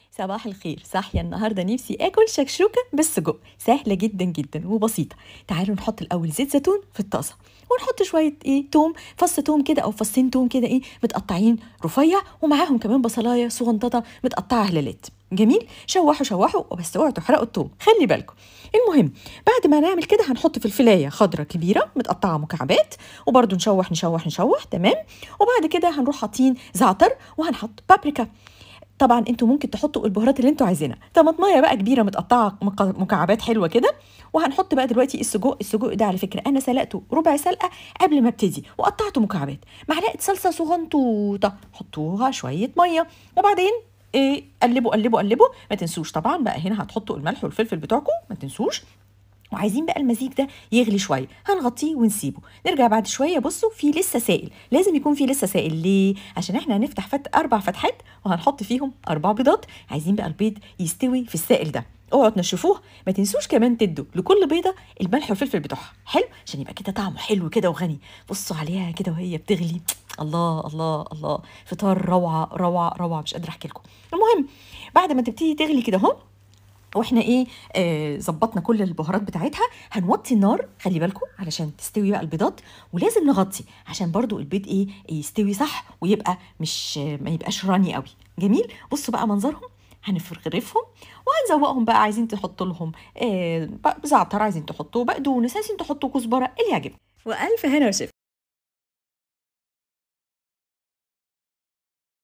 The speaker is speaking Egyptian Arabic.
صباح الخير صاحيه النهارده نفسي اكل شكشوكه بالسجق سهله جدا جدا وبسيطه تعالوا نحط الاول زيت زيتون في الطاسه ونحط شويه ايه توم فص توم كده او فصين توم كده ايه متقطعين رفيع ومعاهم كمان بصلايه صغنططه متقطعه هلالات جميل شوحوا شوحوا وبس اوعوا تحرقوا التوم خلي بالكم المهم بعد ما نعمل كده هنحط فلفلايه خضرة كبيره متقطعه مكعبات وبرده نشوح نشوح نشوح تمام وبعد كده هنروح حاطين زعتر وهنحط بابريكا طبعا انتوا ممكن تحطوا البهارات اللي انتوا عايزينها طماطمايه بقى كبيره متقطعه مك- مكعبات حلوه كده وهنحط بقى دلوقتي السجق السجق ده على فكره انا سلقته ربع سلقه قبل ما ابتدي وقطعته مكعبات معلقه صلصه صغنطوطه حطوها شويه ميه وبعدين إيه قلبوا قلبوا قلبوا ما تنسوش طبعا بقى هنا هتحطوا الملح والفلفل بتوعكم ما تنسوش وعايزين بقى المزيج ده يغلي شويه هنغطيه ونسيبه نرجع بعد شويه بصوا في لسه سائل لازم يكون في لسه سائل ليه عشان احنا هنفتح فت اربع فتحات وهنحط فيهم اربع بيضات عايزين بقى البيض يستوي في السائل ده اوعوا تنشفوه ما تنسوش كمان تدوا لكل بيضه الملح والفلفل بتوعها حلو عشان يبقى كده طعمه حلو كده وغني بصوا عليها كده وهي بتغلي الله الله الله فطار روعه روعه روعه مش قادره احكي لكم المهم بعد ما تبتدي تغلي كده اهو واحنا ايه آه، ظبطنا كل البهارات بتاعتها هنوطي النار خلي بالكم علشان تستوي بقى البيضات ولازم نغطي عشان برضو البيض ايه يستوي صح ويبقى مش ما يبقاش راني قوي جميل بصوا بقى منظرهم هنفرغرفهم وهنزوقهم بقى عايزين تحطوا لهم آه، بقى زعتر عايزين تحطوه بقدونس عايزين تحطوا كزبره اللي يعجبكم والف هنا وشفا